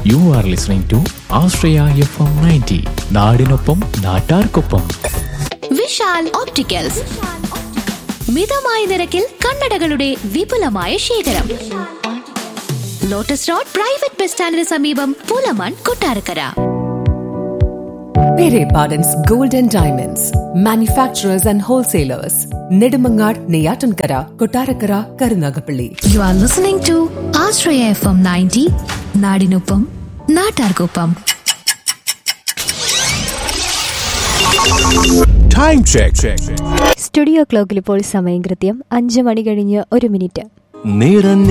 U are listening to Ashraya FM ninety നയൻറ്റി നാടിനൊപ്പം നാട്ടാർക്കൊപ്പം വിശാൽ ഓപ്റ്റിക്കൽസ് മിതമായ നിരക്കിൽ കണ്ണടകളുടെ വിപുലമായ ശേഖരം ലോട്ടസ് റോഡ് പ്രൈവറ്റ് ബസ് സ്റ്റാൻഡിന് സമീപം Pulamon Kottarakkara Pere Pardon's Gold and Diamonds, manufacturers and wholesalers, Nedumangad, Neyatankara, Kotarakara, Karunagapalli. You are listening to Ashraya FM ninety നയൻറ്റി നാടിനൊപ്പം നാട്ടാർക്കൊപ്പം Time check. സ്റ്റുഡിയോ ക്ലോക്കിൽ ഇപ്പോൾ സമയം കൃത്യം അഞ്ച് മണി കഴിഞ്ഞ് ഒരു മിനിറ്റ് നിറഞ്ഞ